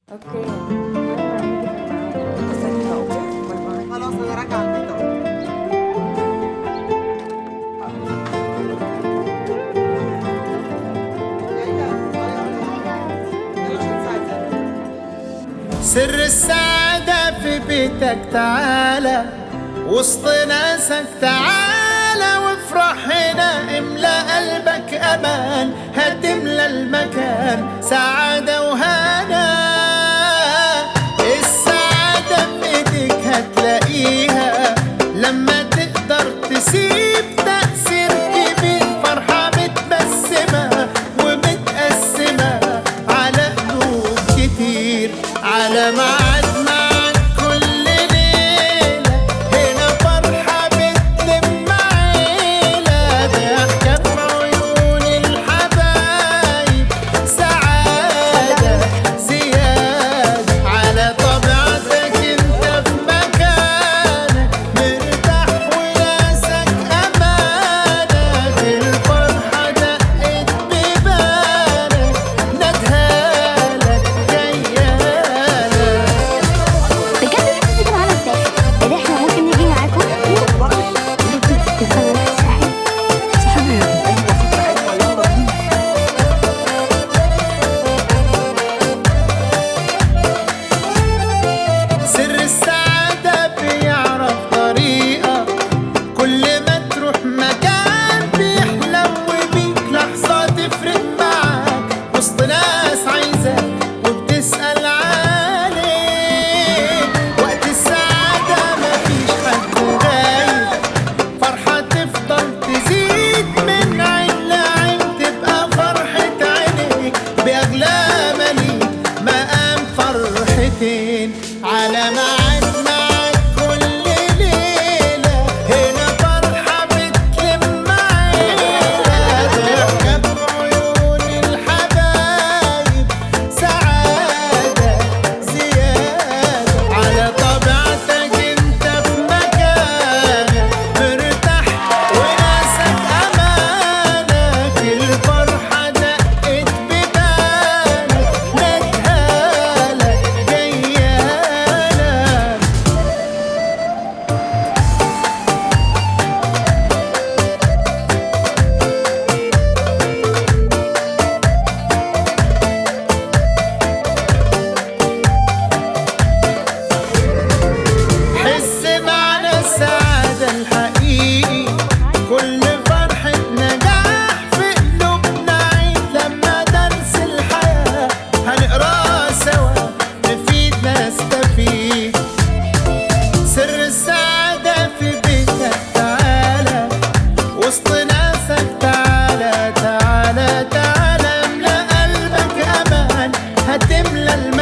اوكي بس هتبقى اوكي باي باي خلاص انا راجعه البيت اهو سر السعادة في بيتك تعالى وسط ناسك تعالى وافرح هنا املى قلبك امان هتملى المكان سعادة وهنا السعادة في ايديك هتلاقيها لما تقدر تسيب تأثير كبير فرحة متبسمة ومتقسمة على قلوب كتير على ميعاد معاك كل ليلة هنا فرحة بتلم عيلة ضحكة في عيون الحبايب سعادة زيادة على طبيعتك انت في مكانك مرتاح وناسك امانك الفرحة دقت ببالك ندهالك جيالك بجد انتوا بتيجوا معانا ازاي؟ ايه ده احنا ممكن نيجي معاكم؟ تفضل ساعد صاحبي ايوه فكره حلوه يلا بينا سر السعادة بيعرف طريقة كل ما تروح مكان بيحلم بيك لحظة تفرق معاك وسط ناس عايزاك وبتسأل عليك وقت السعادة مفيش حد غايب فرحة تفضل تزيد من عين لعين تبقى فرحة عينيك بأغلى مليك مقام فرحتين على ميعاد معاك كل ليلة هنا فرحة بتلم عيلة ضحكة في عيون الحبايب سعادة زيادة على طبيعتك انت في مكانك مرتاح وناسك امانك الفرحة دقت ببالك ندهالك جيالك حس معنى السعادة الحقيقي كل فرحة نجاح في قلوبنا عيد لما درس الحياة هنقراه سوا نفيد نستفيد سر السعادة في بيتك تعالى وسط ناسك تعالى تعالى تعالى املى قلبك امان هتملى